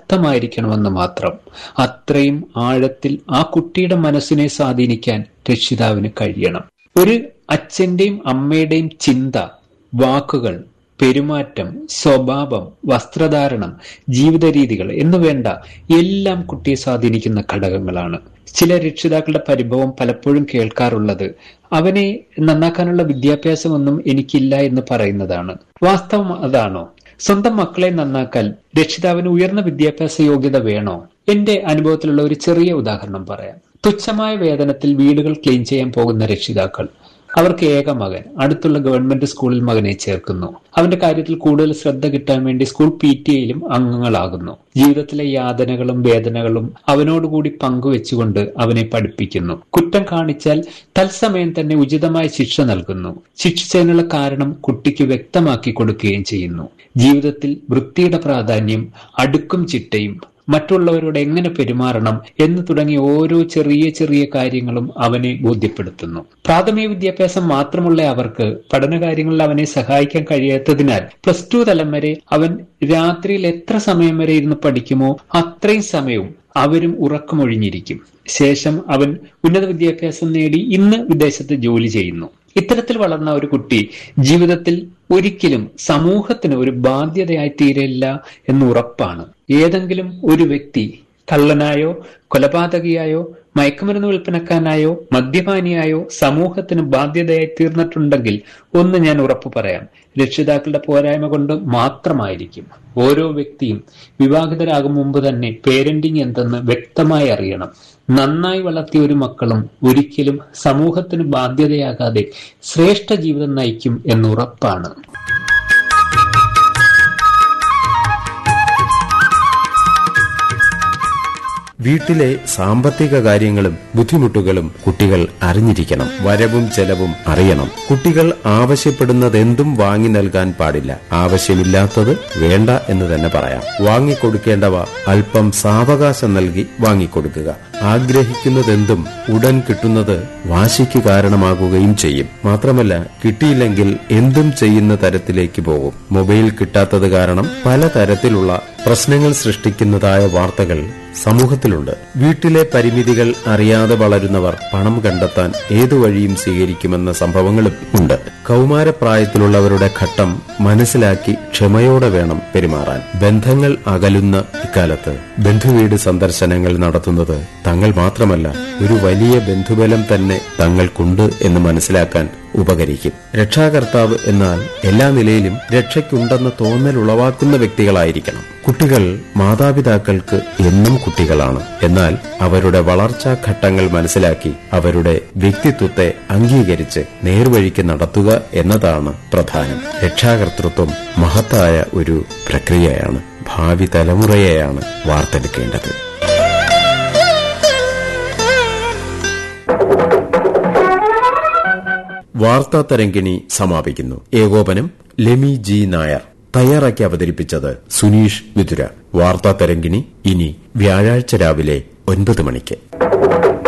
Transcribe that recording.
ശക്തമായിരിക്കണമെന്ന് മാത്രം അത്രയും ആഴത്തിൽ ആ കുട്ടിയുടെ മനസ്സിനെ സ്വാധീനിക്കാൻ രക്ഷിതാവിന് കഴിയണം ഒരു അച്ഛന്റെയും അമ്മയുടെയും ചിന്ത വാക്കുകൾ പെരുമാറ്റം സ്വഭാവം വസ്ത്രധാരണം ജീവിത രീതികൾ എന്ന് വേണ്ട എല്ലാം കുട്ടിയെ സ്വാധീനിക്കുന്ന ഘടകങ്ങളാണ് ചില രക്ഷിതാക്കളുടെ പരിഭവം പലപ്പോഴും കേൾക്കാറുള്ളത് അവനെ നന്നാക്കാനുള്ള വിദ്യാഭ്യാസമൊന്നും എനിക്കില്ല എന്ന് പറയുന്നതാണ് വാസ്തവം അതാണോ സ്വന്തം മക്കളെ നന്നാക്കാൻ രക്ഷിതാവിന് ഉയർന്ന വിദ്യാഭ്യാസ യോഗ്യത വേണോ എന്റെ അനുഭവത്തിലുള്ള ഒരു ചെറിയ ഉദാഹരണം പറയാം തുച്ഛമായ വേതനത്തിൽ വീടുകൾ ക്ലീൻ ചെയ്യാൻ പോകുന്ന രക്ഷിതാക്കൾ അവർക്ക് ഏക മകൻ അടുത്തുള്ള ഗവൺമെന്റ് സ്കൂളിൽ മകനെ ചേർക്കുന്നു അവന്റെ കാര്യത്തിൽ കൂടുതൽ ശ്രദ്ധ കിട്ടാൻ വേണ്ടി സ്കൂൾ പി ടി എയിലും അംഗങ്ങളാകുന്നു ജീവിതത്തിലെ യാതനകളും വേദനകളും അവനോടുകൂടി പങ്കുവെച്ചുകൊണ്ട് അവനെ പഠിപ്പിക്കുന്നു കുറ്റം കാണിച്ചാൽ തത്സമയം തന്നെ ഉചിതമായ ശിക്ഷ നൽകുന്നു ശിക്ഷിച്ചതിനുള്ള കാരണം കുട്ടിക്ക് വ്യക്തമാക്കി കൊടുക്കുകയും ചെയ്യുന്നു ജീവിതത്തിൽ വൃത്തിയുടെ പ്രാധാന്യം അടുക്കും ചിട്ടയും മറ്റുള്ളവരോട് എങ്ങനെ പെരുമാറണം എന്ന് തുടങ്ങിയ ഓരോ ചെറിയ ചെറിയ കാര്യങ്ങളും അവനെ ബോധ്യപ്പെടുത്തുന്നു പ്രാഥമിക വിദ്യാഭ്യാസം മാത്രമുള്ള അവർക്ക് പഠനകാര്യങ്ങളിൽ അവനെ സഹായിക്കാൻ കഴിയാത്തതിനാൽ പ്ലസ് ടു തലം വരെ അവൻ രാത്രിയിൽ എത്ര സമയം വരെ ഇരുന്ന് പഠിക്കുമോ അത്രയും സമയവും അവരും ഉറക്കമൊഴിഞ്ഞിരിക്കും ശേഷം അവൻ ഉന്നത വിദ്യാഭ്യാസം നേടി ഇന്ന് വിദേശത്ത് ജോലി ചെയ്യുന്നു ഇത്തരത്തിൽ വളർന്ന ഒരു കുട്ടി ജീവിതത്തിൽ ഒരിക്കലും സമൂഹത്തിന് ഒരു ബാധ്യതയായി തീരില്ല എന്ന് ഉറപ്പാണ് ഏതെങ്കിലും ഒരു വ്യക്തി കള്ളനായോ കൊലപാതകിയായോ മയക്കുമരുന്ന് വിൽപ്പനക്കാരനായോ മദ്യപാനിയായോ സമൂഹത്തിന് ബാധ്യതയായി തീർന്നിട്ടുണ്ടെങ്കിൽ ഒന്ന് ഞാൻ ഉറപ്പു പറയാം രക്ഷിതാക്കളുടെ പോരായ്മ കൊണ്ട് മാത്രമായിരിക്കും ഓരോ വ്യക്തിയും വിവാഹിതരാകും മുമ്പ് തന്നെ പേരന്റിംഗ് എന്തെന്ന് വ്യക്തമായി അറിയണം നന്നായി വളർത്തിയ ഒരു മക്കളും ഒരിക്കലും സമൂഹത്തിന് ബാധ്യതയാകാതെ ശ്രേഷ്ഠ ജീവിതം നയിക്കും എന്നുറപ്പാണ് വീട്ടിലെ സാമ്പത്തിക കാര്യങ്ങളും ബുദ്ധിമുട്ടുകളും കുട്ടികൾ അറിഞ്ഞിരിക്കണം വരവും ചെലവും അറിയണം കുട്ടികൾ ആവശ്യപ്പെടുന്നതെന്തും വാങ്ങി നൽകാൻ പാടില്ല ആവശ്യമില്ലാത്തത് വേണ്ട എന്ന് തന്നെ പറയാം വാങ്ങിക്കൊടുക്കേണ്ടവ അല്പം സാവകാശം നൽകി വാങ്ങിക്കൊടുക്കുക ആഗ്രഹിക്കുന്നതെന്തും ഉടൻ കിട്ടുന്നത് വാശിക്ക് കാരണമാകുകയും ചെയ്യും മാത്രമല്ല കിട്ടിയില്ലെങ്കിൽ എന്തും ചെയ്യുന്ന തരത്തിലേക്ക് പോകും മൊബൈൽ കിട്ടാത്തത് കാരണം പല തരത്തിലുള്ള പ്രശ്നങ്ങൾ സൃഷ്ടിക്കുന്നതായ വാർത്തകൾ സമൂഹത്തിലുണ്ട് വീട്ടിലെ പരിമിതികൾ അറിയാതെ വളരുന്നവർ പണം കണ്ടെത്താൻ ഏതു വഴിയും സ്വീകരിക്കുമെന്ന സംഭവങ്ങളും ഉണ്ട് കൗമാരപ്രായത്തിലുള്ളവരുടെ ഘട്ടം മനസ്സിലാക്കി ക്ഷമയോടെ വേണം പെരുമാറാൻ ബന്ധങ്ങൾ അകലുന്ന ഇക്കാലത്ത് ബന്ധുവീട് സന്ദർശനങ്ങൾ നടത്തുന്നത് തങ്ങൾ മാത്രമല്ല ഒരു വലിയ ബന്ധുബലം തന്നെ തങ്ങൾക്കുണ്ട് എന്ന് മനസ്സിലാക്കാൻ ഉപകരിക്കും രക്ഷാകർത്താവ് എന്നാൽ എല്ലാ നിലയിലും രക്ഷയ്ക്കുണ്ടെന്ന തോന്നൽ ഉളവാക്കുന്ന വ്യക്തികളായിരിക്കണം കുട്ടികൾ മാതാപിതാക്കൾക്ക് എന്നും കുട്ടികളാണ് എന്നാൽ അവരുടെ വളർച്ചാ ഘട്ടങ്ങൾ മനസ്സിലാക്കി അവരുടെ വ്യക്തിത്വത്തെ അംഗീകരിച്ച് നേർവഴിക്ക് നടത്തുക എന്നതാണ് പ്രധാനം രക്ഷാകർതൃത്വം മഹത്തായ ഒരു പ്രക്രിയയാണ് ഭാവി തലമുറയെയാണ് വാർത്തെടുക്കേണ്ടത് വാർത്താ തരംഗിണി സമാപിക്കുന്നു ഏകോപനം ലെമി ജി നായർ തയ്യാറാക്കി അവതരിപ്പിച്ചത് സുനീഷ് വിതുര വാർത്താ തരംഗിണി ഇനി വ്യാഴാഴ്ച രാവിലെ ഒൻപത് മണിക്ക്